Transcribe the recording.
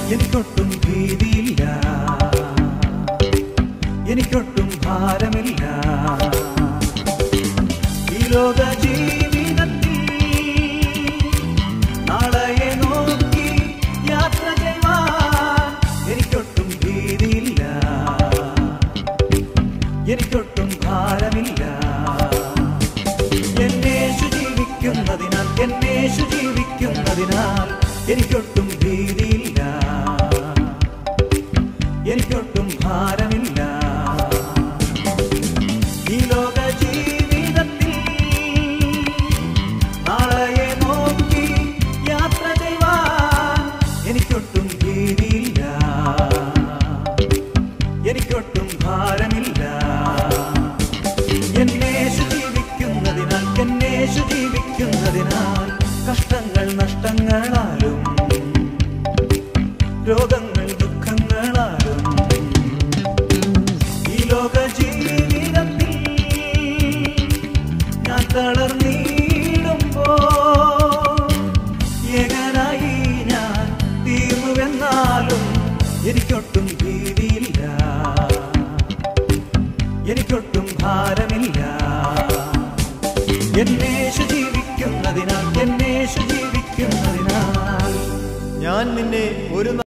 എനിക്കൊട്ടും ഭീതിയില്ല എനിക്കൊട്ടും ഭാരമില്ല ഈ ലോക ജീവിതത്തിൽ നാളെയെ നോക്കി യാത്ര ചെയ്യുവാൻ എനിക്കൊട്ടും ഭീതിയില്ല എനിക്കൊട്ടും ഭാരമില്ല എന്നേശു ജീവിക്കുന്നതിനാൽ എന്നേശു ജീവിക്കുന്നതിനാൽ എനിക്കൊട്ടും ഭീതിയില്ല എനിക്കൊട്ടും ഭാരമില്ല ഈ ലോക ജീവിതത്തിൽ നാളെയെ നോക്കി യാത്ര ചെയ്യുവാൻ എനിക്കൊട്ടും ഭീതിയില്ല എനിക്കൊട്ടും ഭാരമില്ല എന്നേശു ജീവിക്കുന്നതിനാൽ എന്നേശു ജീവിക്കുന്നതിനാൽ കഷ്ടങ്ങൾ നഷ്ടങ്ങളാലും രോഗങ്ങൾ ദുഃഖങ്ങളാലും ഈ ലോക ജീവിതത്തിൽ ഞാൻ തളർന്നിടുമ്പോ ഏകനായി ഞാൻ തീർന്നുവെന്നാലും എനിക്കൊട്ടും ഭീതിയില്ല എനിക്കൊട്ടും ഭാരമില്ല എന്നേശു ജീവിക്കുന്നതിനാൽ എന്നേശു ജീവിക്കുന്നതിനാൽ ഞാൻ നിന്നെ ഒരു